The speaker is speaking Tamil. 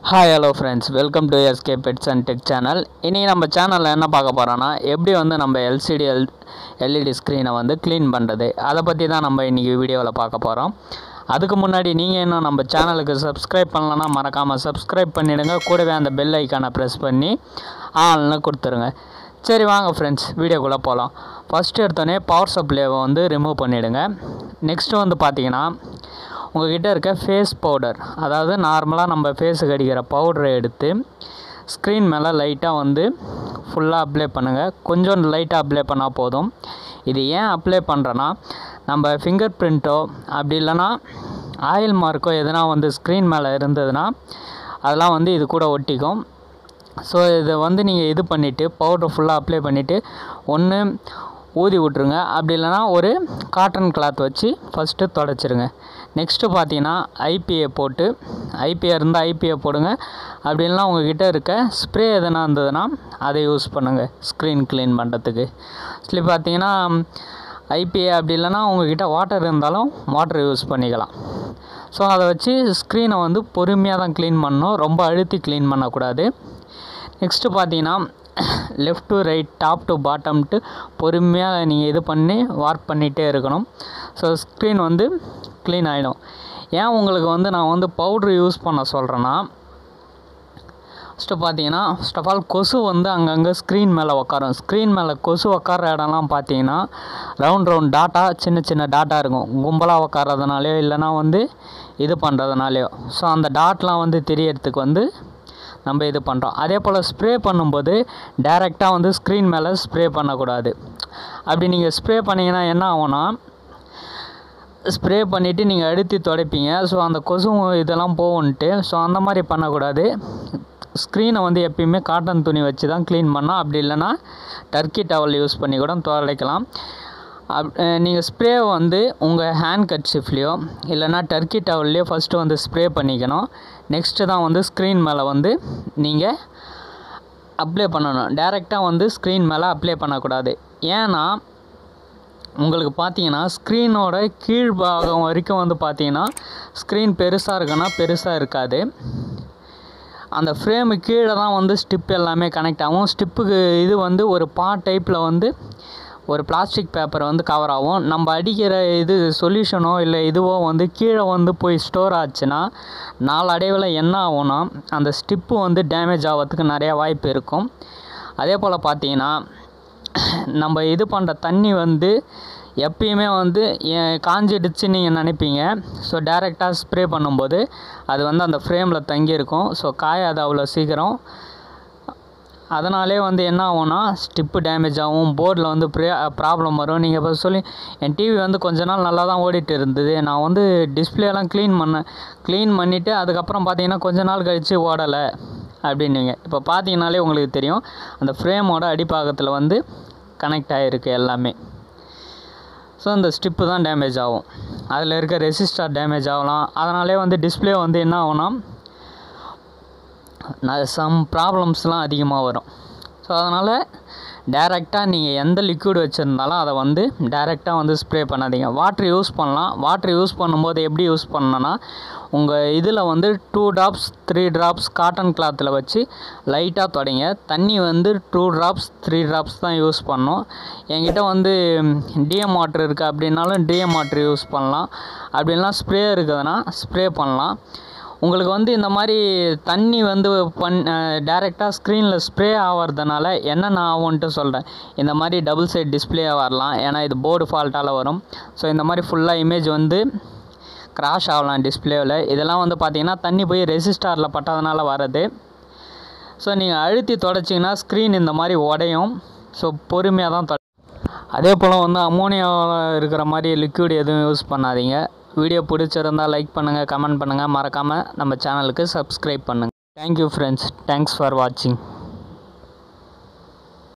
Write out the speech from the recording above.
hi hello friends welcome to SK pets and tech channel இனி நம்ம சேனலில் என்ன பார்க்க போகிறோன்னா எப்படி வந்து நம்ம எல்சிடி எல் எல்இடி ஸ்க்ரீனை வந்து க்ளீன் பண்ணுறது அதை பற்றி தான் நம்ம இன்றைக்கி வீடியோவில் பார்க்க போகிறோம் அதுக்கு முன்னாடி நீங்கள் இன்னும் நம்ம சேனலுக்கு சப்ஸ்கிரைப் பண்ணலன்னா மறக்காமல் சப்ஸ்கிரைப் பண்ணிவிடுங்க கூடவே அந்த பெல் ஐக்கானை ப்ரெஸ் பண்ணி ஆள்னு கொடுத்துருங்க சரி வாங்க ஃப்ரெண்ட்ஸ் வீடியோக்குள்ளே போகலாம் ஃபஸ்ட்டு எடுத்தோடனே பவர் சப்ளைவை வந்து ரிமூவ் பண்ணிவிடுங்க நெக்ஸ்ட்டு வந்து பார்த்தீங்கன்னா உங்ககிட்ட இருக்க ஃபேஸ் பவுடர் அதாவது நார்மலாக நம்ம ஃபேஸுக்கு அடிக்கிற பவுடரை எடுத்து ஸ்க்ரீன் மேலே லைட்டாக வந்து ஃபுல்லாக அப்ளை பண்ணுங்கள் கொஞ்சம் லைட்டாக அப்ளை பண்ணால் போதும் இது ஏன் அப்ளை பண்ணுறேன்னா நம்ம ஃபிங்கர் பிரிண்ட்டோ அப்படி இல்லைன்னா ஆயில் மார்க்கோ எதனா வந்து ஸ்க்ரீன் மேலே இருந்ததுன்னா அதெல்லாம் வந்து இது கூட ஒட்டிக்கும் ஸோ இதை வந்து நீங்கள் இது பண்ணிவிட்டு பவுடர் ஃபுல்லாக அப்ளை பண்ணிவிட்டு ஒன்று ஊதி விட்ருங்க அப்படி இல்லைனா ஒரு காட்டன் கிளாத் வச்சு ஃபஸ்ட்டு தொடச்சிருங்க நெக்ஸ்ட்டு பார்த்தீங்கன்னா ஐபிஏ போட்டு ஐபிஏ இருந்தால் ஐபிஏ போடுங்க அப்படி இல்லைனா உங்ககிட்ட இருக்க ஸ்ப்ரே எதனா இருந்ததுன்னா அதை யூஸ் பண்ணுங்கள் ஸ்க்ரீன் க்ளீன் பண்ணுறதுக்கு ஸ்லி பார்த்தீங்கன்னா ஐபிஏ அப்படி இல்லைனா உங்ககிட்ட வாட்டர் இருந்தாலும் வாட்டர் யூஸ் பண்ணிக்கலாம் ஸோ அதை வச்சு ஸ்க்ரீனை வந்து பொறுமையாக தான் க்ளீன் பண்ணணும் ரொம்ப அழுத்தி க்ளீன் பண்ணக்கூடாது நெக்ஸ்ட்டு பார்த்தீங்கன்னா left to right top to பாட்டம்ட்டு பொறுமையாக நீங்கள் இது பண்ணி வார்க் பண்ணிகிட்டே இருக்கணும் ஸோ ஸ்க்ரீன் வந்து க்ளீன் ஆகிடும் ஏன் உங்களுக்கு வந்து நான் வந்து பவுட்ரு யூஸ் பண்ண சொல்கிறேன்னா ஃபஸ்ட்டு பார்த்தீங்கன்னா ஃபஸ்ட் ஆஃப் ஆல் கொசு வந்து அங்கங்கே ஸ்க்ரீன் மேலே உட்காரும் ஸ்க்ரீன் மேலே கொசு உட்கார இடம்லாம் பார்த்தீங்கன்னா ரவுண்ட் ரவுண்ட் டாட்டா சின்ன சின்ன டாட்டா இருக்கும் கும்பலாக உட்காரதுனாலையோ இல்லைனா வந்து இது பண்ணுறதுனாலையோ ஸோ அந்த டாட்லாம் வந்து தெரியறதுக்கு வந்து நம்ம இது பண்ணுறோம் அதே போல் ஸ்ப்ரே பண்ணும்போது டைரெக்டாக வந்து ஸ்க்ரீன் மேலே ஸ்ப்ரே பண்ணக்கூடாது அப்படி நீங்கள் ஸ்ப்ரே பண்ணிங்கன்னா என்ன ஆகும்னா ஸ்ப்ரே பண்ணிவிட்டு நீங்கள் அழுத்தி துடைப்பீங்க ஸோ அந்த கொசு இதெல்லாம் போகும்ன்ட்டு ஸோ அந்த மாதிரி பண்ணக்கூடாது ஸ்க்ரீனை வந்து எப்பயுமே காட்டன் துணி வச்சு தான் க்ளீன் பண்ணோம் அப்படி இல்லைன்னா டர்க்கி டவல் யூஸ் பண்ணி கூட துடைக்கலாம் அப் நீங்கள் ஸ்ப்ரே வந்து உங்கள் ஹேண்ட் கட்சிஃப்லேயோ இல்லைனா டர்க்கி டவல்லையோ ஃபஸ்ட்டு வந்து ஸ்ப்ரே பண்ணிக்கணும் நெக்ஸ்ட்டு தான் வந்து ஸ்க்ரீன் மேலே வந்து நீங்கள் அப்ளை பண்ணணும் டைரெக்டாக வந்து ஸ்க்ரீன் மேலே அப்ளை பண்ணக்கூடாது ஏன்னா உங்களுக்கு பார்த்தீங்கன்னா ஸ்க்ரீனோட கீழ்பாகம் வரைக்கும் வந்து பார்த்தீங்கன்னா ஸ்க்ரீன் பெருசாக இருக்குன்னா பெருசாக இருக்காது அந்த ஃப்ரேமு கீழே தான் வந்து ஸ்டிப் எல்லாமே கனெக்ட் ஆகும் ஸ்டிப்புக்கு இது வந்து ஒரு பாட் டைப்பில் வந்து ஒரு பிளாஸ்டிக் பேப்பர் வந்து கவர் ஆகும் நம்ம அடிக்கிற இது சொல்யூஷனோ இல்லை இதுவோ வந்து கீழே வந்து போய் ஸ்டோர் ஆச்சுன்னா நாளடைவில் என்ன ஆகும்னா அந்த ஸ்டிப்பு வந்து டேமேஜ் ஆகிறதுக்கு நிறையா வாய்ப்பு இருக்கும் அதே போல் பார்த்தீங்கன்னா நம்ம இது பண்ணுற தண்ணி வந்து எப்பயுமே வந்து காஞ்சிடுச்சு நீங்கள் நினைப்பீங்க ஸோ டைரெக்டாக ஸ்ப்ரே பண்ணும்போது அது வந்து அந்த ஃப்ரேமில் தங்கியிருக்கும் ஸோ காயாது அவ்வளோ சீக்கிரம் அதனாலே வந்து என்ன ஆகும்னா ஸ்டிப்பு டேமேஜ் ஆகும் போர்டில் வந்து ப்ரே ப்ராப்ளம் வரும் நீங்கள் இப்போ சொல்லி என் டிவி வந்து கொஞ்ச நாள் நல்லா தான் ஓடிட்டு இருந்தது நான் வந்து டிஸ்பிளேலாம் க்ளீன் பண்ணேன் க்ளீன் பண்ணிவிட்டு அதுக்கப்புறம் பார்த்தீங்கன்னா கொஞ்ச நாள் கழித்து ஓடலை அப்படின்னுங்க இப்போ பார்த்தீங்கனாலே உங்களுக்கு தெரியும் அந்த ஃப்ரேமோட அடிப்பாகத்தில் வந்து கனெக்ட் ஆகிருக்கு எல்லாமே ஸோ அந்த ஸ்டிப்பு தான் டேமேஜ் ஆகும் அதில் இருக்க ரெசிஸ்டார் டேமேஜ் ஆகலாம் அதனாலே வந்து டிஸ்பிளே வந்து என்ன ஆகும்னா சம் ப்ராப்ளம்ஸ்லாம் அதிகமாக வரும் ஸோ அதனால் டைரெக்டாக நீங்கள் எந்த லிக்விட் வச்சுருந்தாலும் அதை வந்து டைரெக்டாக வந்து ஸ்ப்ரே பண்ணாதீங்க வாட்ரு யூஸ் பண்ணலாம் வாட்ரு யூஸ் பண்ணும்போது எப்படி யூஸ் பண்ணணும்னா உங்கள் இதில் வந்து two drops three drops cotton கிளாத்தில் வச்சு லைட்டாக தொடங்க தண்ணி வந்து டூ ட்ராப்ஸ் த்ரீ ட்ராப்ஸ் தான் யூஸ் பண்ணோம் என்கிட்ட வந்து டிஎம் வாட்ரு இருக்குது அப்படின்னாலும் டிஎம் வாட்ரு யூஸ் பண்ணலாம் அப்படின்லாம் ஸ்ப்ரே இருக்குதுன்னா ஸ்ப்ரே பண்ணலாம் உங்களுக்கு வந்து இந்த மாதிரி தண்ணி வந்து பண் டேரெக்டாக ஸ்க்ரீனில் ஸ்ப்ரே ஆகிறதுனால என்னென்ன ஆகும்ன்ட்டு சொல்கிறேன் இந்த மாதிரி டபுள் சைட் டிஸ்பிளே வரலாம் ஏன்னா இது போர்டு ஃபால்ட்டால் வரும் ஸோ இந்த மாதிரி ஃபுல்லாக இமேஜ் வந்து க்ராஷ் ஆகலாம் டிஸ்பிளேவில் இதெல்லாம் வந்து பார்த்திங்கன்னா தண்ணி போய் ரெசிஸ்டாரில் பட்டதுனால வர்றது ஸோ நீங்கள் அழுத்தி தொடச்சிங்கன்னா ஸ்க்ரீன் இந்த மாதிரி உடையும் ஸோ பொறுமையாக தான் தொட அதே போல் வந்து அமோனியாவில் இருக்கிற மாதிரி லிக்விட் எதுவும் யூஸ் பண்ணாதீங்க வீடியோ பிடிச்சிருந்தால் லைக் பண்ணுங்கள் கமெண்ட் பண்ணுங்கள் மறக்காமல் நம்ம சேனலுக்கு சப்ஸ்கிரைப் பண்ணுங்கள் தேங்க்யூ ஃப்ரெண்ட்ஸ் தேங்க்ஸ் ஃபார் வாட்சிங்